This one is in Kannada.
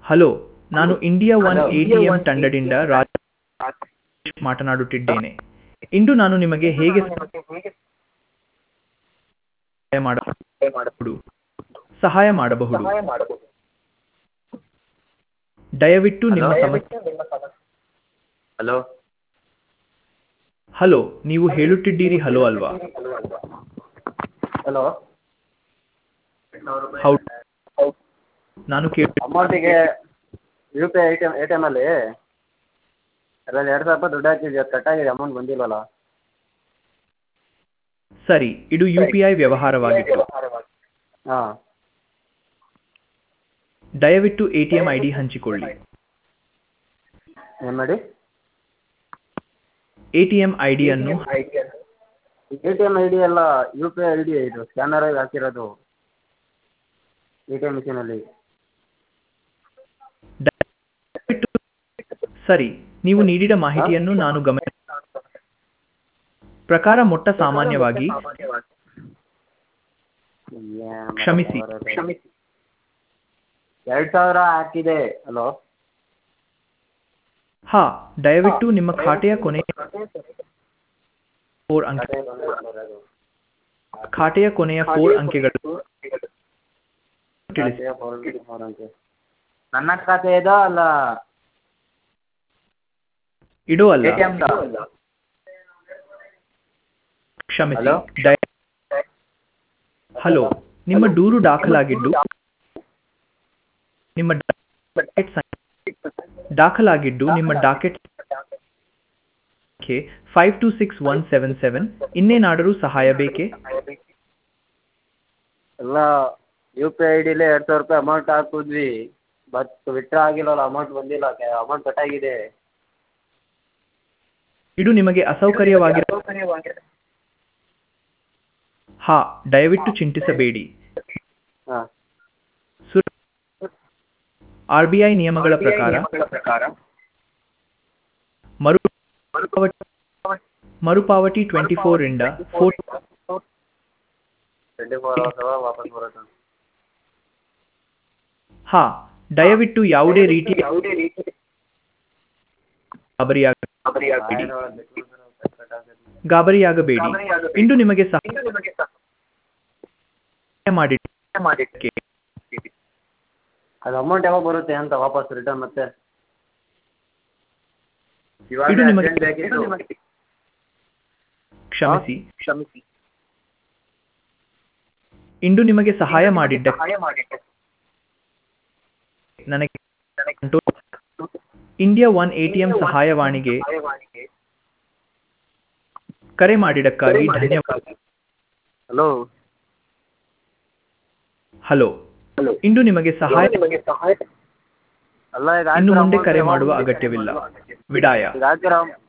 ಹಲೋ ನಾನು ಇಂಡಿಯಾ ಒನ್ ಎಟಿಎಂ ತಂಡದಿಂದ ರಾಜೇಶ್ ಮಾತನಾಡುತ್ತಿದ್ದೇನೆ ಇಂದು ನಾನು ನಿಮಗೆ ಹೇಗೆ ಸಹಾಯ ಮಾಡಬಹುದು ಸಹಾಯ ಮಾಡಬಹುದು ದಯವಿಟ್ಟು ನಿಮ್ಮ ಸಮಸ್ಯೆ ಹಲೋ ಹಲೋ ನೀವು ಹೇಳುತ್ತಿದ್ದೀರಿ ಹಲೋ ಅಲ್ವಾ ಹಲೋ ಹೌದು ನಾನು ಕೇಳ ಅಮೌಂಟಿಗೆ U P I A T M A T ಎಮಲ್ಲಿ ಅದರಲ್ಲಿ ಎರಡು ಸಾವಿರ ರೂಪಾಯಿ ದುಡ್ಡು ಹಾಕಿದ್ವಿ ಅದು ಕಟ್ಟಾಗಿದೆ ಅಮೌಂಟ್ ಬಂದಿಲ್ವಲ್ಲ ಸರಿ ಇದು ಯು ಪಿ ಐ ವ್ಯವಹಾರವಾಗಿತ್ತು ಹಾಂ ದಯವಿಟ್ಟು ಎಟಿಎಂ ಐಡಿ ಹಂಚಿಕೊಳ್ಳಿ ಏನು ಮಾಡಿ ಎಟಿಎಂ ಐಡಿಯನ್ನು A T M I D ಎಲ್ಲ U P I I D ಇದು ಸ್ಕ್ಯಾನರಾಗಿ ಹಾಕಿರೋದು ಎ ಟಿ ಎಮ್ ಮಿಷಿನಲ್ಲಿ ದಯವಿಟ್ಟು ಸರಿ ನೀವು ನೀಡಿದ ಮಾಹಿತಿಯನ್ನು ನಾನು ಗಮನ ಪ್ರಕಾರ ಮೊಟ್ಟ ಸಾಮಾನ್ಯವಾಗಿ ಕ್ಷಮಿಸಿ. ಕ್ಷಮಿಸಿ ಎರಡು ಸಾವಿರ ಹಾಕಿದೆ ಹಲೋ ಹಾ ದಯವಿಟ್ಟು ನಿಮ್ಮ ಖಾತೆಯ ಕೊನೆಯ ಫೋರ್ ಅಂಕೆ ಖಾತೆಯ ಕೊನೆಯ ಫೋರ್ ಅಂಕೆಗಳು ತಿಳಿಸಿ ನನ್ನ ಖಾತೆ ಇದೋ ಅಲ್ಲ ಇಡೋ ಅಲ್ಲ ಎ ಟಿ ಎಮ್ ಕ್ಷಮಿಸಿ ಹಲೋ? ದಯ ಹಲೋ ನಿಮ್ಮ ದೂರು ದಾಖಲಾಗಿದ್ದು ನಿಮ್ಮ ಡಾಕೆಟ್ ಸಂಖ್ಯೆ ದಾಖಲಾಗಿದ್ದು ನಿಮ್ಮ ಡಾಕೆಟ್ ಸಂಖ್ಯೆ five two six one seven seven ಇನ್ನೇನಾದರೂ ಸಹಾಯ ಬೇಕೇ ಎಲ್ಲ ಯು ಪಿ ಐ ಡಿಲೇ ಎರಡು ಸಾವಿರ ರೂಪಾಯಿ ಅಮೌಂಟ್ ಹಾಕಿದ್ವಿ ಬಟ್ ವಿತ್ಡ್ರಾ ಆಗಿಲ್ಲವಲ್ಲ ಅಮೌಂಟ್ ಬಂದಿಲ್ಲ ಅಮೌಂಟ್ ಕಟ್ಟಾಗಿದೆ ಇದು ನಿಮಗೆ ಅಸೌಕರ್ಯವಾಗಿ ಹಾ ದಯವಿಟ್ಟು ಚಿಂತಿಸಬೇಡಿ ಹಾಂ ಆರ್ ಬಿ ಐ ನಿಯಮಗಳ ಪ್ರಕಾರ ಮರು ಮರುಪಾವತಿ ಟ್ವೆಂಟಿ ಫೋರ್ ಇಂದ ಫೋರ್ ಟ್ವೆಂಟಿ ಫೋರ್ ಅವರ್ಸ್ ವಾಪಸ್ ಬರುತ್ತೆ ಹಾ ದಯವಿಟ್ಟು ಯಾವುದೇ ರೀತಿಯ ಗಾಬರಿಯಾಗಬೇಡಿ ಗಾಬರಿಯಾಗಬೇಡಿ ಇಂದು ನಿಮಗೆ ಸಹಾಯ ಮಾಡಿ ಅದು ಅಮೌಂಟ್ ಯಾವಾಗ ಬರುತ್ತೆ ಅಂತ ವಾಪಸ್ ರಿಟರ್ನ್ ಮತ್ತೆ ಇವಾಗ ಇದು ನಿಮಗೆ- urgent ಬೇಕಿತ್ತು. ಕ್ಷಮಿಸಿ ಕ್ಷಮಿಸಿ ಇಂದು ನಿಮಗೆ ಸಹಾಯ ಮಾಡಿದ್ದ ನನಗೆ ಇಂಡಿಯಾ ಒನ್ ಎಟಿಎಂ ಸಹಾಯವಾಣಿಗೆ ಕರೆ ಮಾಡಿದ್ದಕ್ಕಾಗಿ ಧನ್ಯವಾದ ಹಲೋ ಹಲೋ ಇಂದು ನಿಮಗೆ ಸಹಾಯ ಅಲ್ಲ ಈಗ ಇನ್ನು ಹಾಕಿರೋ ಮುಂದೆ amount ಕರೆ ಯಾವಾಗ ಮಾಡುವ ಬರುತ್ತೆ? ಅಗತ್ಯವಿಲ್ಲ ವಿದಾಯ ಈಗ ಹಾಕಿರೋ